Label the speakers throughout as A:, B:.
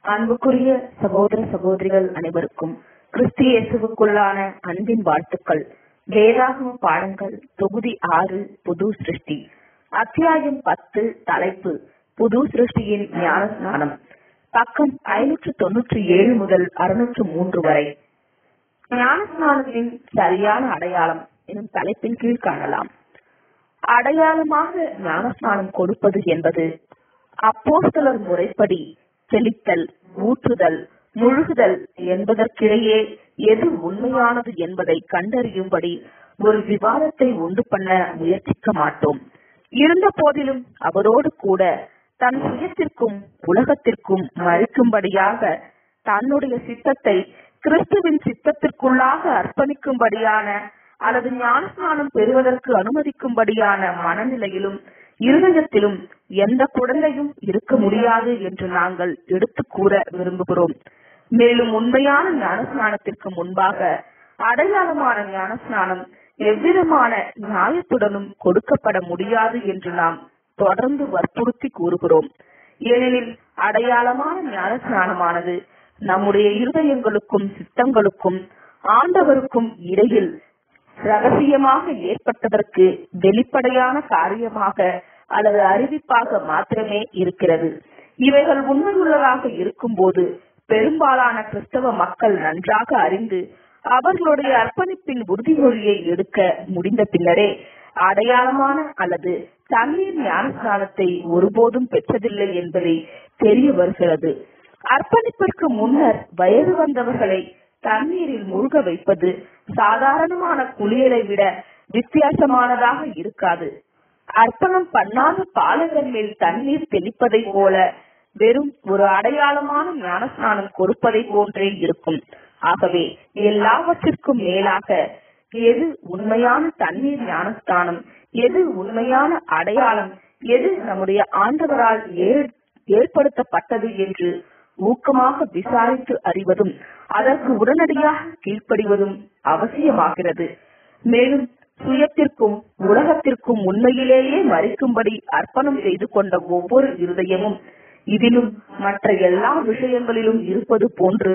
A: அன்புக்குரிய சகோதர சகோதரிகள் அனைவருக்கும் கிறிஸ்து இயேசுவுக்குள்ளான அன்பின் வாழ்த்துக்கள் வேதாகம பாடங்கள் தொகுதி ஆறு புது சிருஷ்டி அத்தியாயம் பத்து தலைப்பு புது சிருஷ்டியின் ஞான ஸ்நானம் பக்கம் ஐநூற்று தொன்னூற்றி ஏழு முதல் அறுநூற்று மூன்று வரை ஞான ஸ்நானத்தின் சரியான அடையாளம் எனும் தலைப்பின் கீழ் காணலாம் அடையாளமாக ஞானஸ்நானம் கொடுப்பது என்பது அப்போஸ்தலர் முறைப்படி தெளித்தல் ஊற்றுதல் முழுகுதல் என்பதற்கிடையே எது உண்மையானது என்பதை கண்டறியும்படி ஒரு விவாதத்தை உண்டு பண்ண முயற்சிக்க மாட்டோம் இருந்த போதிலும் அவரோடு கூட தன் சுயத்திற்கும் உலகத்திற்கும் மறிக்கும்படியாக தன்னுடைய சித்தத்தை கிறிஸ்துவின் சித்தத்திற்குள்ளாக அர்ப்பணிக்கும்படியான அல்லது ஞானஸ்நானம் பெறுவதற்கு அனுமதிக்கும்படியான மனநிலையிலும் இருதயத்திலும் எந்த குழந்தையும் இருக்க முடியாது என்று நாங்கள் எடுத்து கூற விரும்புகிறோம் மேலும் உண்மையான ஞானஸ்நானத்திற்கு முன்பாக அடையாளமான ஞானஸ்நானம் எவ்விதமான நியாயத்துடனும் கொடுக்கப்பட முடியாது என்று நாம் தொடர்ந்து வற்புறுத்தி கூறுகிறோம் ஏனெனில் அடையாளமான ஞானஸ்நானமானது நம்முடைய இருதயங்களுக்கும் சித்தங்களுக்கும் ஆண்டவருக்கும் இடையில் ரகசியமாக ஏற்பட்டதற்கு வெளிப்படையான காரியமாக அல்லது அறிவிப்பாக மாத்திரமே இருக்கிறது இவைகள் உண்மையுள்ளதாக இருக்கும்போது பெரும்பாலான கிறிஸ்தவ மக்கள் நன்றாக அறிந்து அவர்களுடைய அர்ப்பணிப்பின் உறுதிமொழியை எடுக்க முடிந்த பின்னரே அடையாளமான அல்லது தண்ணீர் ஞானஸ்தானத்தை ஒருபோதும் பெற்றதில்லை என்பதை தெரிய வருகிறது அர்ப்பணிப்பிற்கு முன்னர் வயது வந்தவர்களை தண்ணீரில் மூழ்க வைப்பது சாதாரணமான குளியலை விட வித்தியாசமானதாக இருக்காது அர்ப்பணம் பண்ணாத பாலகன் மேல் தண்ணீர் தெளிப்பதை போல வெறும் ஒரு அடையாளமான ஞானஸ்நானம் கொடுப்பதை போன்றே இருக்கும் ஆகவே எல்லாவற்றிற்கும் மேலாக எது உண்மையான தண்ணீர் ஞானஸ்தானம் எது உண்மையான அடையாளம் எது நம்முடைய ஆண்டவரால் ஏற்படுத்தப்பட்டது என்று ஊக்கமாக விசாரித்து அறிவதும் அதற்கு உடனடியாக கீழ்ப்படிவதும் அவசியமாகிறது மேலும் சுயத்திற்கும் உலகத்திற்கும் உண்மையிலேயே மறிக்கும்படி அர்ப்பணம் செய்து கொண்ட ஒவ்வொரு இருதயமும் இதிலும் மற்ற எல்லா விஷயங்களிலும் இருப்பது போன்று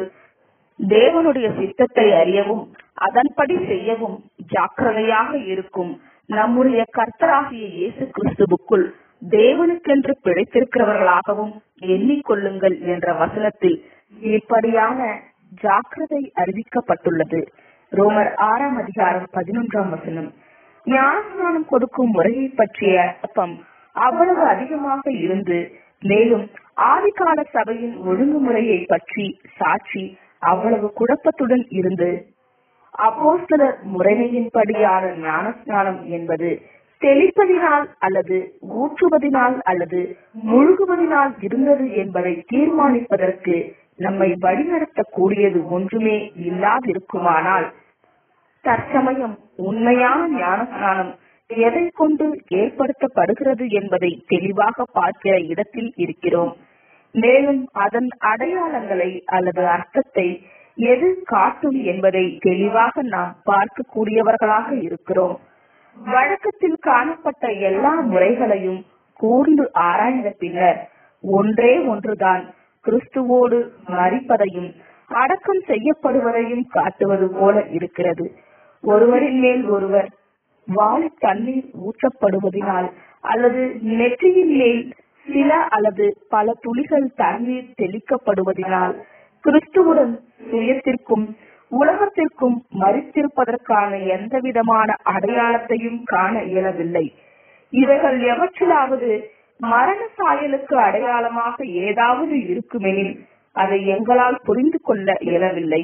A: தேவனுடைய சித்தத்தை அறியவும் அதன்படி செய்யவும் ஜாக்கிரதையாக இருக்கும் நம்முடைய கர்த்தராகிய இயேசு கிறிஸ்துவுக்குள் தேவனுக்கென்று பிழைத்திருக்கிறவர்களாகவும் எண்ணிக்கொள்ளுங்கள் என்ற வசனத்தில் இப்படியான ஜாக்கிரதை அறிவிக்கப்பட்டுள்ளது ரோமர் ஆறாம் அதிகாரம் பதினொன்றாம் வசனம் ஞானஸ்நானம் கொடுக்கும் முறையை பற்றிய அர்த்தம் அவ்வளவு அதிகமாக இருந்து மேலும் ஆதிகால சபையின் ஒழுங்குமுறையை பற்றி சாட்சி அவ்வளவு குழப்பத்துடன் இருந்து அப்போஸ்தலர் முறைமையின்படியான ஞானஸ்நானம் என்பது தெளிப்பதினால் அல்லது ஊற்றுவதினால் அல்லது முழுகுவதினால் இருந்தது என்பதை தீர்மானிப்பதற்கு நம்மை வழிநடத்தக்கூடியது ஒன்றுமே இல்லாதிருக்குமானால் தற்சமயம் உண்மையான ஞானஸ்நானம் எதை கொண்டு ஏற்படுத்தப்படுகிறது என்பதை தெளிவாக பார்க்கிற இடத்தில் இருக்கிறோம் மேலும் அதன் அடையாளங்களை அல்லது அர்த்தத்தை எது காட்டும் என்பதை தெளிவாக நாம் பார்க்கக்கூடியவர்களாக இருக்கிறோம் வழக்கத்தில் காணப்பட்ட எல்லா முறைகளையும் கூர்ந்து ஆராய்ந்த பின்னர் ஒன்றே ஒன்றுதான் கிறிஸ்துவோடு மறிப்பதையும் அடக்கம் செய்யப்படுவதையும் காட்டுவது போல இருக்கிறது ஒருவரின் மேல் ஒருவர் வாழி தண்ணீர் ஊற்றப்படுவதனால் அல்லது நெற்றியின் மேல் சில அல்லது பல துளிகள் தண்ணீர் தெளிக்கப்படுவதனால் கிறிஸ்துவுடன் சுயத்திற்கும் உலகத்திற்கும் மறித்திருப்பதற்கான எந்த விதமான அடையாளத்தையும் காண இயலவில்லை இவைகள் எவற்றிலாவது மரண சாயலுக்கு அடையாளமாக ஏதாவது இருக்குமெனில் அதை எங்களால் புரிந்து கொள்ள இயலவில்லை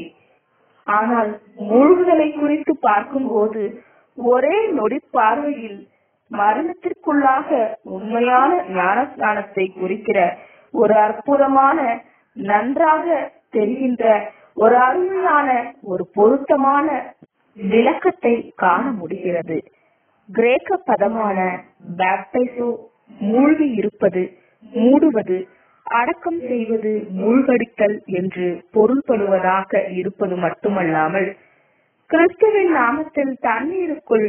A: ஆனால் மூழ்குதலை குறித்து பார்க்கும்போது ஒரே நொடி பார்வையில் மரணத்திற்குள்ளாக உண்மையான ஞானஸ்தானத்தை குறிக்கிற ஒரு அற்புதமான நன்றாக தெரிகின்ற ஒரு அருமையான ஒரு பொருத்தமான விளக்கத்தை காண முடிகிறது கிரேக்க பதமான பேப்டைசோ மூழ்கி இருப்பது மூடுவது அடக்கம் செய்வது மூழ்கடித்தல் என்று பொருள்படுவதாக இருப்பது மட்டுமல்லாமல் கிறிஸ்துவின் நாமத்தில் தண்ணீருக்குள்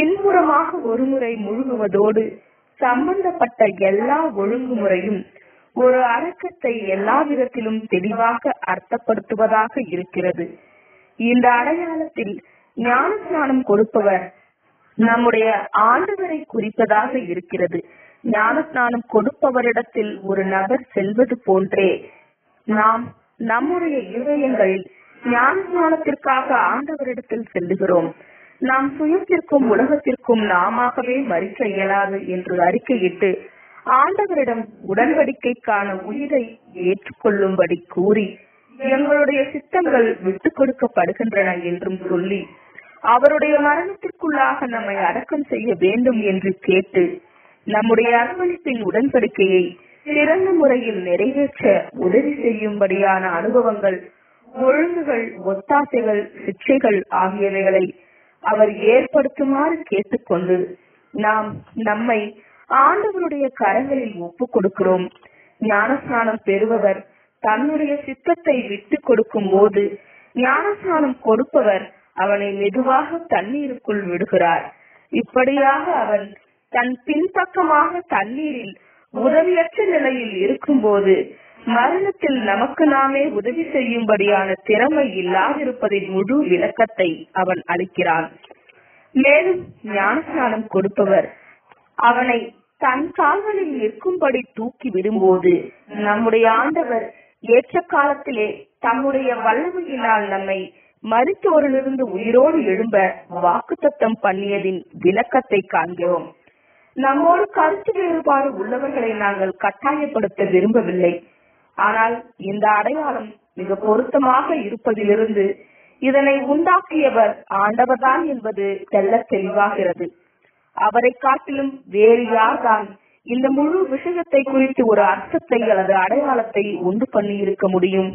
A: பின்புறமாக ஒருமுறை முழுகுவதோடு சம்பந்தப்பட்ட எல்லா ஒழுங்குமுறையும் ஒரு அடக்கத்தை எல்லா விதத்திலும் தெளிவாக அர்த்தப்படுத்துவதாக இருக்கிறது இந்த அடையாளத்தில் ஞான ஸ்நானம் கொடுப்பவர் நம்முடைய ஆண்டவரை குறிப்பதாக இருக்கிறது ஞான ஸ்நானம் கொடுப்பவரிடத்தில் ஒரு நபர் செல்வது போன்றே நாம் நம்முடைய இதயங்களில் ஞான ஸ்நானத்திற்காக ஆண்டவரிடத்தில் செல்லுகிறோம் நாம் சுயத்திற்கும் உலகத்திற்கும் நாமவே மறிக்க இயலாது என்று அறிக்கையிட்டு ஆண்டவரிடம் உடன்படிக்கைக்கான உயிரை ஏற்றுக்கொள்ளும்படி கூறி எங்களுடைய சித்தங்கள் விட்டுக் கொடுக்கப்படுகின்றன என்றும் சொல்லி அவருடைய மரணத்திற்குள்ளாக நம்மை அடக்கம் செய்ய வேண்டும் என்று கேட்டு நம்முடைய அர்ப்பணிப்பின் உடன்படிக்கையை சிறந்த முறையில் நிறைவேற்ற உதவி செய்யும்படியான அனுபவங்கள் ஒழுங்குகள் ஒத்தாசைகள் சிக்ஷைகள் ஆகியவைகளை அவர் ஏற்படுத்துமாறு கேட்டுக்கொண்டு நாம் நம்மை ஆண்டவருடைய கரங்களில் ஒப்புக் கொடுக்கிறோம் ஞானஸ்நானம் பெறுபவர் தன்னுடைய சித்தத்தை விட்டு கொடுக்கும் போது ஞானஸ்நானம் கொடுப்பவர் அவனை மெதுவாக தண்ணீருக்குள் விடுகிறார் இப்படியாக அவன் தன் பின்பக்கமாக தண்ணீரில் உதவியற்ற நிலையில் இருக்கும்போது மரணத்தில் நமக்கு நாமே உதவி செய்யும்படியான திறமை இல்லாதிருப்பதின் முழு விளக்கத்தை அவன் அளிக்கிறான் மேலும் ஞானஸ்நானம் கொடுப்பவர் அவனை தன் கால்களில் நிற்கும்படி தூக்கி விடும்போது நம்முடைய ஆண்டவர் ஏற்ற காலத்திலே தம்முடைய வல்லமையினால் நம்மை மருத்துவரிலிருந்து உயிரோடு எழும்ப வாக்குத்தத்தம் பண்ணியதின் விளக்கத்தை காண்கிறோம் நம்மோடு கருத்து வேறுபாடு உள்ளவர்களை நாங்கள் கட்டாயப்படுத்த விரும்பவில்லை ஆனால் இந்த அடையாளம் மிக பொருத்தமாக இருப்பதிலிருந்து இதனை உண்டாக்கியவர் ஆண்டவர்தான் என்பது தெல்ல தெளிவாகிறது அவரை காட்டிலும் வேறு யார்தான் இந்த முழு விஷயத்தை குறித்து ஒரு அர்த்தத்தை அல்லது அடையாளத்தை உண்டு பண்ணி இருக்க முடியும்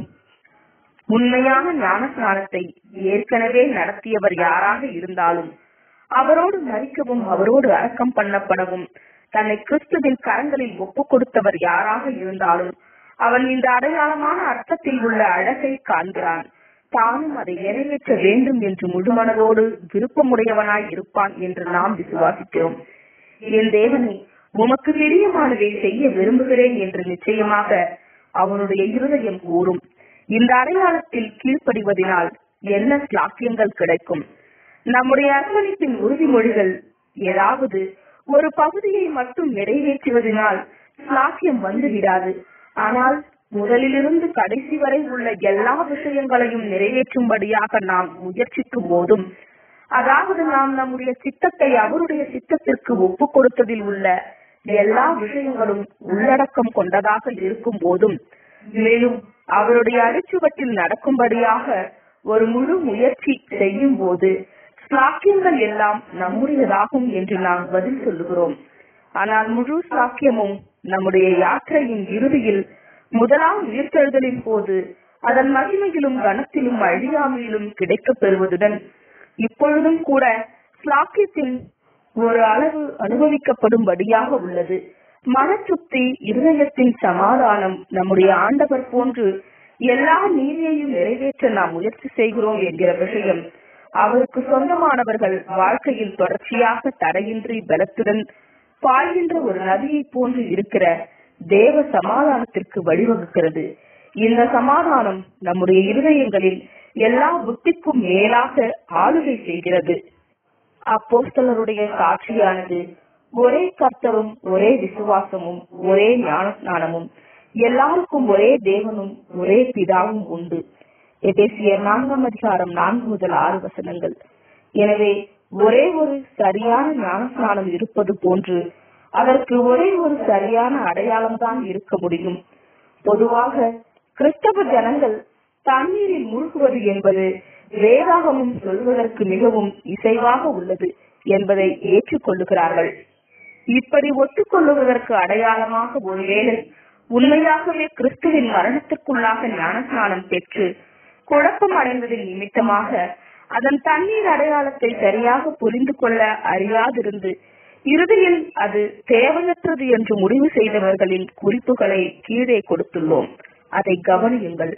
A: உண்மையான ஞான ஸ்நானத்தை ஏற்கனவே நடத்தியவர் யாராக இருந்தாலும் அவரோடு மறிக்கவும் அவரோடு அடக்கம் பண்ணப்படவும் தன்னை கிறிஸ்துவின் கரங்களில் ஒப்புக் கொடுத்தவர் யாராக இருந்தாலும் அவன் இந்த அடையாளமான அர்த்தத்தில் உள்ள அழகை காண்கிறான் தானும் அதை நிறைவேற்ற வேண்டும் என்று முழுமனதோடு விருப்பமுடையவனாய் இருப்பான் என்று நாம் விசுவாசிக்கிறோம் என் தேவனை உமக்கு பிரியமானதை செய்ய விரும்புகிறேன் என்று நிச்சயமாக அவனுடைய இருதயம் கூறும் இந்த அடையாளத்தில் கீழ்ப்படிவதனால் என்ன சாக்கியங்கள் கிடைக்கும் நம்முடைய அர்ப்பணிப்பின் உறுதிமொழிகள் ஏதாவது ஒரு பகுதியை மட்டும் நிறைவேற்றுவதனால் சாக்கியம் வந்துவிடாது ஆனால் முதலிலிருந்து கடைசி வரை உள்ள எல்லா விஷயங்களையும் நிறைவேற்றும்படியாக நாம் முயற்சிக்கும் போதும் அதாவது நாம் நம்முடைய சித்தத்தை அவருடைய சித்தத்திற்கு ஒப்பு கொடுத்ததில் உள்ள எல்லா விஷயங்களும் உள்ளடக்கம் கொண்டதாக இருக்கும் போதும் மேலும் அவருடைய அடிச்சுவட்டில் நடக்கும்படியாக ஒரு முழு முயற்சி செய்யும் போது சாக்கியங்கள் எல்லாம் நம்முடையதாகும் என்று நாம் பதில் சொல்லுகிறோம் ஆனால் முழு சாக்கியமும் நம்முடைய யாத்திரையின் இறுதியில் முதலாம் உயிர்த்தெழுதலின் போது அதன் மகிமையிலும் கனத்திலும் அழியாமையிலும் கிடைக்கப் பெறுவதுடன் இப்பொழுதும் கூட ஸ்லாக்கியத்தின் ஒரு அளவு அனுபவிக்கப்படும்படியாக உள்ளது மனசுத்தி இருதயத்தின் சமாதானம் நம்முடைய ஆண்டவர் போன்று எல்லா நீதியையும் நிறைவேற்ற நாம் முயற்சி செய்கிறோம் என்கிற விஷயம் அவருக்கு சொந்தமானவர்கள் வாழ்க்கையில் தொடர்ச்சியாக தடையின்றி பலத்துடன் பாய்கின்ற ஒரு நதியை போன்று இருக்கிற தேவ சமாதானத்திற்கு வழிவகுக்கிறது இந்த சமாதானம் நம்முடைய இருதயங்களில் எல்லா புத்திக்கும் மேலாக ஆளுகை செய்கிறது அப்போஸ்தலருடைய சாட்சியானது ஒரே கர்த்தரும் ஒரே விசுவாசமும் ஒரே ஞானஸ்நானமும் எல்லாருக்கும் ஒரே தேவனும் ஒரே பிதாவும் உண்டு எபேசியர் நான்காம் அதிகாரம் நான்கு முதல் ஆறு வசனங்கள் எனவே ஒரே ஒரு சரியான ஞானஸ்நானம் இருப்பது போன்று அதற்கு ஒரே ஒரு சரியான அடையாளம் தான் இருக்க முடியும் பொதுவாக கிறிஸ்தவ ஜனங்கள் தண்ணீரில் மூழ்குவது என்பது வேதாகமும் சொல்வதற்கு மிகவும் இசைவாக உள்ளது என்பதை ஏற்றுக்கொள்ளுகிறார்கள் இப்படி ஒத்துக்கொள்ளுவதற்கு அடையாளமாக ஒருவேளை உண்மையாகவே கிறிஸ்துவின் மரணத்திற்குள்ளாக ஞானஸ்நானம் பெற்று குழப்பம் அடைந்ததின் நிமித்தமாக அதன் தண்ணீர் அடையாளத்தை சரியாக புரிந்து கொள்ள அறியாதிருந்து இறுதியில் அது தேவையற்றது என்று முடிவு செய்தவர்களின் குறிப்புகளை கீழே கொடுத்துள்ளோம் அதை கவனியுங்கள்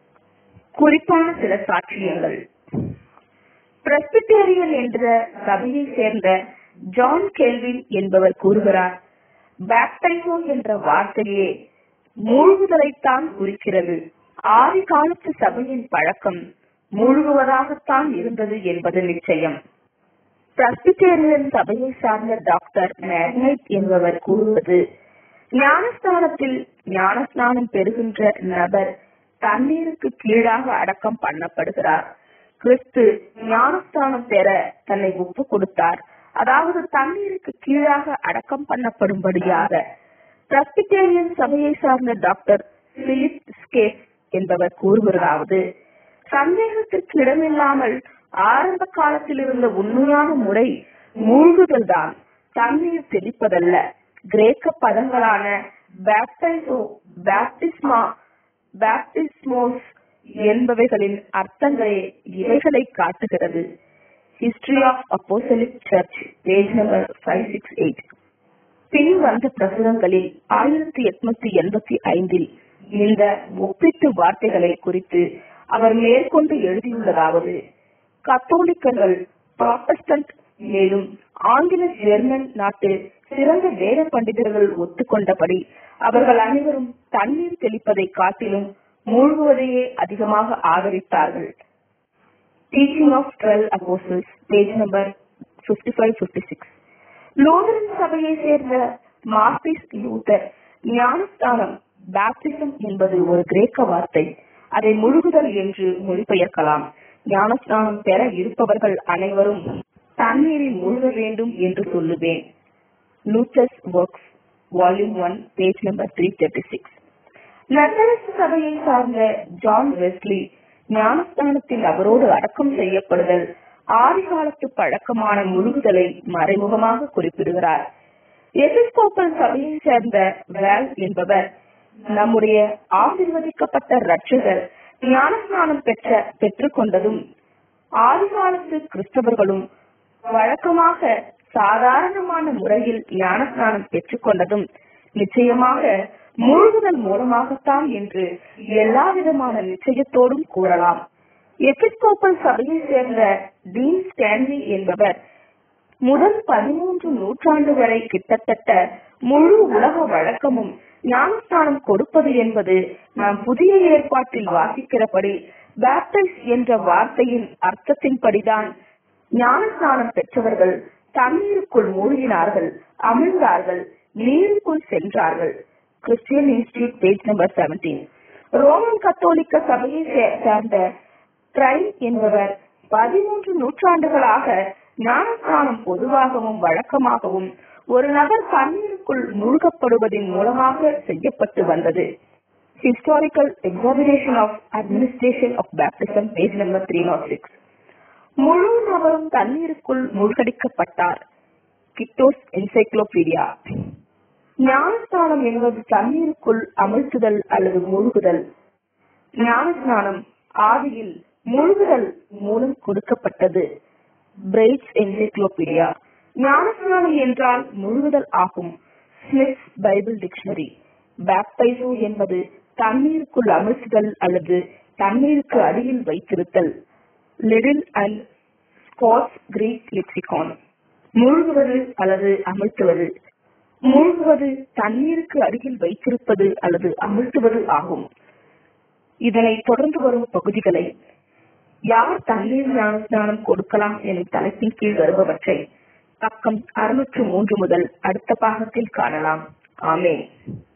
A: குறிப்பான சில சாட்சியங்கள் பிரஸ்பிட்டேரியன் என்ற சபையை சேர்ந்த ஜான் கெல்வின் என்பவர் கூறுகிறார் பாப்டைசோ என்ற வார்த்தையே மூழ்குதலைத்தான் குறிக்கிறது ஆதி காலத்து சபையின் பழக்கம் மூழ்குவதாகத்தான் இருந்தது என்பது நிச்சயம் பிரஸ்பிட்டேரியன் சபையை சார்ந்த டாக்டர் மேக்னைட் என்பவர் கூறுவது ஞானஸ்தானத்தில் ஞானஸ்நானம் பெறுகின்ற நபர் தண்ணீருக்கு கீழாக அடக்கம் பண்ணப்படுகிறார் கிறிஸ்து ஞானஸ்தானம் பெற தன்னை ஒப்பு கொடுத்தார் அதாவது தண்ணீருக்கு கீழாக அடக்கம் பண்ணப்படும்படியாக பிரஸ்பிட்டேரியன் சபையை சார்ந்த டாக்டர் பிலிப் ஸ்கேப் என்பவர் கூறுகிறதாவது சந்தேகத்திற்கு இடமில்லாமல் ஆரம்ப காலத்தில் இருந்த உண்மையான முறை மூழ்குதல் தான் தண்ணீர் தெளிப்பதல்ல கிரேக்க பதங்களான பேப்டைசோ பேப்டிஸ்மா பேப்டிஸ்மோஸ் என்பவைகளின் அர்த்தங்களே இவைகளை காட்டுகிறது history of apostolic church page number five six eight பின் வந்த பிரசுரங்களில் ஆயிரத்தி எட்நூத்தி எண்பத்தி ஐந்தில் இந்த ஒப்பீட்டு வார்த்தைகளை குறித்து அவர் மேற்கொண்டு எழுதியுள்ளதாவது கத்தோலிக்கர்கள் புராட்டஸ்டன்ட் மேலும் ஆங்கில ஜெர்மன் நாட்டு சிறந்த வேத பண்டிதர்கள் ஒத்துக்கொண்டபடி அவர்கள் அனைவரும் தண்ணீர் தெளிப்பதை காட்டிலும் மூழ்குவதையே அதிகமாக ஆதரித்தார்கள் teaching of twelve apostles page number fifty five fifty six Lutheran சபையை சேர்ந்த மார்டிஸ் லூதர் ஞானஸ்தானம் பாப்டிசம் என்பது ஒரு கிரேக்க வார்த்தை அதை முழுகுதல் என்று மொழிபெயர்க்கலாம் ஞானஸ்நானம் பெற இருப்பவர்கள் அனைவரும் தண்ணீரில் முழுக வேண்டும் என்று சொல்லுவேன் Luther's works volume one page number three thirty six நத்தரசு சபையை சார்ந்த ஜான் வெஸ்லி ஞானஸ்தானத்தில் அவரோடு அடக்கம் செய்யப்படுதல் ஆதிகாலத்து பழக்கமான முழுகுதலை மறைமுகமாக குறிப்பிடுகிறார் எபிஸ்கோப்பல் சபையை சேர்ந்த வேல் என்பவர் நம்முடைய ஆசிர்வதிக்கப்பட்ட ரட்சகர் ஞானஸ்நானம் பெற்ற பெற்றுக்கொண்டதும் ஆதிகாலத்து கிறிஸ்தவர்களும் வழக்கமாக சாதாரணமான முறையில் ஞானஸ்நானம் பெற்றுக்கொண்டதும் நிச்சயமாக மூழ்குதல் மூலமாகத்தான் என்று எல்லா விதமான நிச்சயத்தோடும் கூறலாம் எபிஸ்கோப்பல் சபையை சேர்ந்த டீன் ஸ்டான்லி என்பவர் முதல் பதிமூன்று நூற்றாண்டு வரை கிட்டத்தட்ட முழு உலக வழக்கமும் ஞானஸ்தானம் கொடுப்பது என்பது நாம் புதிய ஏற்பாட்டில் வாசிக்கிறபடி பேப்டைஸ் என்ற வார்த்தையின் அர்த்தத்தின்படிதான் ஞானஸ்நானம் பெற்றவர்கள் தண்ணீருக்குள் மூழ்கினார்கள் அமிழ்ந்தார்கள் நீருக்குள் சென்றார்கள் Christian institute page number seventeen Roman கத்தோலிக்க சபையை சேர்ந்த ட்ரைன் என்பவர் பதிமூன்று நூற்றாண்டுகளாக ஞானஸ்நானம் பொதுவாகவும் வழக்கமாகவும் ஒரு நபர் தண்ணீருக்குள் மூழ்கப்படுவதன் மூலமாக செய்யப்பட்டு வந்தது historical examination of administration of baptism page number three naught six முழு நபரும் தண்ணீருக்குள் மூழ்கடிக்கப்பட்டார் கிட்டோஸ் என்சைக்ளோபீடியா ஞானஸ்நானம் என்பது தண்ணீருக்குள் அமிழ்த்துதல் அல்லது மூழ்குதல் ஞானஸ்நானம் ஆதியில் மூழ்குதல் மூலம் கொடுக்கப்பட்டது பிரெய்ட்ஸ் என்சைக்ளோபீடியா ஞானஸ்நானம் என்றால் முழுகுதல் ஆகும் ஸ்மித் பைபிள் டிக்ஷனரி பேப்டைசோ என்பது தண்ணீருக்குள் அமிழ்த்துதல் அல்லது தண்ணீருக்கு அடியில் வைத்திருத்தல் Liddell and Scott's Greek lexicon மூழ்குவது அல்லது அமிழ்த்துவது மூழ்குவது தண்ணீருக்கு அருகில் வைத்திருப்பது அல்லது அமிழ்த்துவது ஆகும் இதனை தொடர்ந்து வரும் பகுதிகளை யார் தண்ணீர் ஞானஸ்நானம் கொடுக்கலாம் எனும் தலைப்பின் கீழ் வருபவற்றை பக்கம் அறுநூற்று மூன்று முதல் அடுத்த பாகத்தில் காணலாம் ஆமே